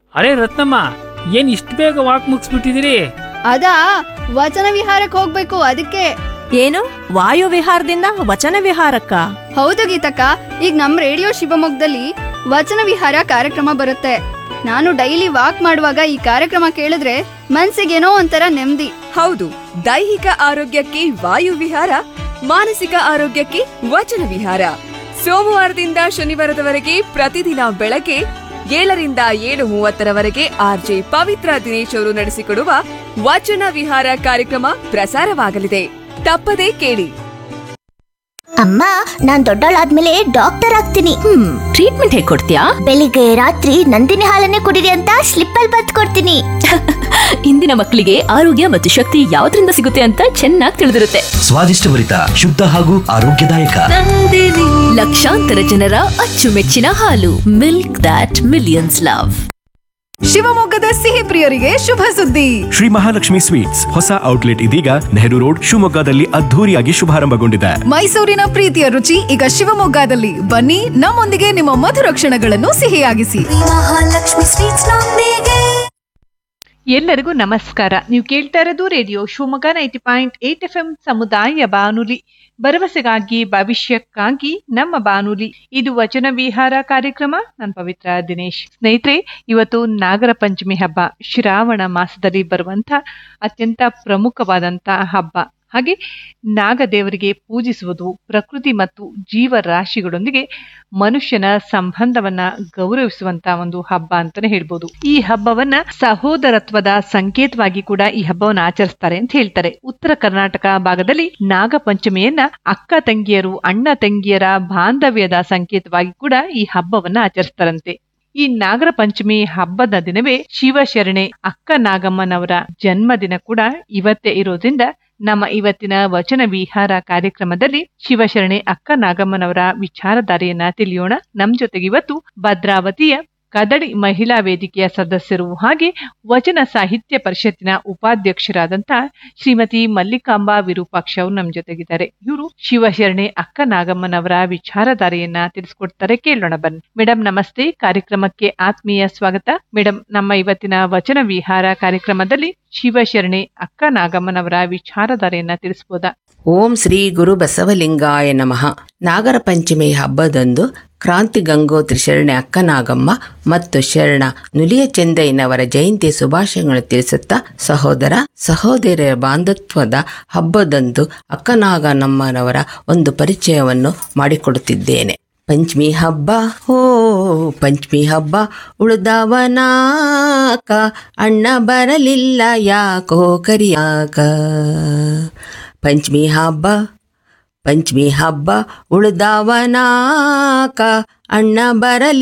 ಅರೆ ರತ್ನಮ್ಮ ಏನ್ ಇಷ್ಟು ಬೇಗ ವಾಕ್ ಮುಗಿಸ್ಬಿಟ್ಟಿದ್ದೀರಿ ಅದಾ ವಚನ ವಿಹಾರಕ್ಕೆ ಹೋಗ್ಬೇಕು ಅದಕ್ಕೆ ಏನು ವಾಯು ವಿಹಾರದಿಂದ ವಚನ ವಿಹಾರಕ್ಕ ಹೌದು ಗೀತಕ್ಕ ಈಗ ನಮ್ ರೇಡಿಯೋ ಶಿವಮೊಗ್ಗದಲ್ಲಿ ವಚನ ವಿಹಾರ ಕಾರ್ಯಕ್ರಮ ಬರುತ್ತೆ ನಾನು ಡೈಲಿ ವಾಕ್ ಮಾಡುವಾಗ ಈ ಕಾರ್ಯಕ್ರಮ ಕೇಳಿದ್ರೆ ಮನ್ಸಿಗೇನೋ ಒಂಥರ ನೆಮ್ಮದಿ ಹೌದು ದೈಹಿಕ ಆರೋಗ್ಯಕ್ಕೆ ವಾಯು ವಿಹಾರ ಮಾನಸಿಕ ಆರೋಗ್ಯಕ್ಕೆ ವಚನ ವಿಹಾರ ಸೋಮವಾರದಿಂದ ಶನಿವಾರದವರೆಗೆ ಪ್ರತಿದಿನ ಬೆಳಗ್ಗೆ ಏಳರಿಂದ ಏಳು ಮೂವತ್ತರವರೆಗೆ ಆರ್ಜೆ ಪವಿತ್ರ ದಿನೇಶ್ ಅವರು ನಡೆಸಿಕೊಡುವ ವಚನ ವಿಹಾರ ಕಾರ್ಯಕ್ರಮ ಪ್ರಸಾರವಾಗಲಿದೆ ತಪ್ಪದೇ ಕೇಳಿ ಅಮ್ಮ ನಾನ್ ದೊಡ್ಡವಳಾದ್ಮೇಲೆ ಡಾಕ್ಟರ್ ಆಗ್ತೀನಿ ಹ್ಮ್ ಟ್ರೀಟ್ಮೆಂಟ್ ಹೇಗ್ ಕೊಡ್ತೀಯಾ ಬೆಳಿಗ್ಗೆ ರಾತ್ರಿ ನಂದಿನಿ ಹಾಲನ್ನೇ ಕುಡಿರಿ ಅಂತ ಸ್ಲಿಪ್ ಅಲ್ಲಿ ಬತ್ ಕೊಡ್ತೀನಿ ಇಂದಿನ ಮಕ್ಕಳಿಗೆ ಆರೋಗ್ಯ ಮತ್ತು ಶಕ್ತಿ ಯಾವ್ದ್ರಿಂದ ಸಿಗುತ್ತೆ ಅಂತ ಚೆನ್ನಾಗಿ ತಿಳಿದಿರುತ್ತೆ ಸ್ವಾದಿಷ್ಟಭರಿತ ಶುದ್ಧ ಹಾಗೂ ಆರೋಗ್ಯದಾಯಕ ಲಕ್ಷಾಂತರ ಜನರ ಅಚ್ಚುಮೆಚ್ಚಿನ ಹಾಲು ಮಿಲ್ಕ್ ದಾಟ್ ಮಿಲಿಯನ್ಸ್ ಲವ್ ಶಿವಮೊಗ್ಗದ ಸಿಹಿ ಪ್ರಿಯರಿಗೆ ಶುಭ ಸುದ್ದಿ ಶ್ರೀ ಮಹಾಲಕ್ಷ್ಮಿ ಸ್ವೀಟ್ಸ್ ಹೊಸ ಔಟ್ಲೆಟ್ ಇದೀಗ ನೆಹರು ರೋಡ್ ಶಿವಮೊಗ್ಗದಲ್ಲಿ ಅದ್ಧೂರಿಯಾಗಿ ಶುಭಾರಂಭಗೊಂಡಿದೆ ಮೈಸೂರಿನ ಪ್ರೀತಿಯ ರುಚಿ ಈಗ ಶಿವಮೊಗ್ಗದಲ್ಲಿ ಬನ್ನಿ ನಮ್ಮೊಂದಿಗೆ ನಿಮ್ಮ ಮಧುರ ಕ್ಷಣಗಳನ್ನು ಸಿಹಿಯಾಗಿಸಿ ಎಲ್ಲರಿಗೂ ನಮಸ್ಕಾರ ನೀವು ಕೇಳ್ತಾ ಇರೋದು radio Shivamogga ninety point eight F M ಸಮುದಾಯ ಬಾನುಲಿ ಭರವಸೆಗಾಗಿ ಭವಿಷ್ಯಕ್ಕಾಗಿ ನಮ್ಮ ಬಾನುಲಿ ಇದು ವಚನ ವಿಹಾರ ಕಾರ್ಯಕ್ರಮ ನಾನು ಪವಿತ್ರ ದಿನೇಶ್ ಸ್ನೇಹಿತರೆ ಇವತ್ತು ನಾಗರ ಪಂಚಮಿ ಹಬ್ಬ ಶ್ರಾವಣ ಮಾಸದಲ್ಲಿ ಬರುವಂತ ಅತ್ಯಂತ ಪ್ರಮುಖವಾದಂತ ಹಬ್ಬ ಹಾಗೆ ನಾಗದೇವರಿಗೆ ಪೂಜಿಸುವುದು ಪ್ರಕೃತಿ ಮತ್ತು ಜೀವರಾಶಿಗಳೊಂದಿಗೆ ಮನುಷ್ಯನ ಸಂಬಂಧವನ್ನ ಗೌರವಿಸುವಂತ ಒಂದು ಹಬ್ಬ ಅಂತಾನೆ ಹೇಳ್ಬೋದು ಈ ಹಬ್ಬವನ್ನ ಸಹೋದರತ್ವದ ಸಂಕೇತವಾಗಿ ಕೂಡ ಈ ಹಬ್ಬವನ್ನ ಆಚರಿಸ್ತಾರೆ ಅಂತ ಹೇಳ್ತಾರೆ ಉತ್ತರ ಕರ್ನಾಟಕ ಭಾಗದಲ್ಲಿ ನಾಗ ಪಂಚಮಿಯನ್ನ ಅಕ್ಕ ತಂಗಿಯರು ಅಣ್ಣ ತಂಗಿಯರ ಬಾಂಧವ್ಯದ ಸಂಕೇತವಾಗಿ ಕೂಡ ಈ ಹಬ್ಬವನ್ನ ಆಚರಿಸ್ತಾರಂತೆ ಈ ನಾಗರ ಪಂಚಮಿ ಹಬ್ಬದ ದಿನವೇ ಶಿವಶರಣೆ ಅಕ್ಕ ನಾಗಮ್ಮನವರ ಜನ್ಮದಿನ ಕೂಡ ಇವತ್ತೇ ಇರೋದ್ರಿಂದ ನಮ್ಮ ಇವತ್ತಿನ ವಚನ ವಿಹಾರ ಕಾರ್ಯಕ್ರಮದಲ್ಲಿ ಶಿವಶರಣೆ ಅಕ್ಕ ನಾಗಮ್ಮನವರ ವಿಚಾರಧಾರೆಯನ್ನ ತಿಳಿಯೋಣ ನಮ್ ಜೊತೆಗೆ ಇವತ್ತು ಭದ್ರಾವತಿಯ ಕದಡಿ ಮಹಿಳಾ ವೇದಿಕೆಯ ಸದಸ್ಯರು ಹಾಗೆ ವಚನ ಸಾಹಿತ್ಯ ಪರಿಷತ್ತಿನ ಉಪಾಧ್ಯಕ್ಷರಾದಂತ ಶ್ರೀಮತಿ ಮಲ್ಲಿಕಾಂಬಾ ವಿರೂಪಾಕ್ಷ ಅವರು ನಮ್ ಜೊತೆಗಿದ್ದಾರೆ ಇವರು ಶಿವಶರಣೆ ಅಕ್ಕ ನಾಗಮ್ಮನವರ ವಿಚಾರಧಾರೆಯನ್ನ ತಿಳಿಸ್ಕೊಡ್ತಾರೆ ಕೇಳೋಣ ಬನ್ನಿ ಮೇಡಮ್ ನಮಸ್ತೆ ಕಾರ್ಯಕ್ರಮಕ್ಕೆ ಆತ್ಮೀಯ ಸ್ವಾಗತ ಮೇಡಮ್ ನಮ್ಮ ಇವತ್ತಿನ ವಚನ ವಿಹಾರ ಕಾರ್ಯಕ್ರಮದಲ್ಲಿ ಶಿವಶರಣೆ ಅಕ್ಕ ನಾಗಮ್ಮನವರ ವಿಚಾರಧಾರೆಯನ್ನ ತಿಳಿಸ್ಬೋದಾ ಓಂ ಶ್ರೀ ಗುರು ಬಸವಲಿಂಗಾಯ ನಮಃ ನಾಗರ ಪಂಚಮಿ ಹಬ್ಬದಂದು ಕ್ರಾಂತಿ ಗಂಗೋತ್ರಿ ಶರಣೆ ಅಕ್ಕನಾಗಮ್ಮ ಮತ್ತು ಶರಣ ನುಲಿಯ ಚೆಂದಯ್ಯನವರ ಜಯಂತಿ ಶುಭಾಶಯಗಳನ್ನು ತಿಳಿಸುತ್ತಾ ಸಹೋದರ ಸಹೋದರಿಯರ ಬಾಂಧತ್ವದ ಹಬ್ಬದಂದು ಅಕ್ಕನಾಗನಮ್ಮನವರ ಒಂದು ಪರಿಚಯವನ್ನು ಮಾಡಿಕೊಡುತ್ತಿದ್ದೇನೆ ಪಂಚಮಿ ಹಬ್ಬ ಓ ಪಂಚಮಿ ಹಬ್ಬ ಉಳಿದವನಾಕ ಅಣ್ಣ ಬರಲಿಲ್ಲ ಯಾಕೋ ಕರಿಯಾಕ ಪಂಚಮಿ ಹಬ್ಬ ಪಂಚಮಿ ಹಬ್ಬ ಉಳಿದವನಾಕ ಅಣ್ಣ ಬರಲಿ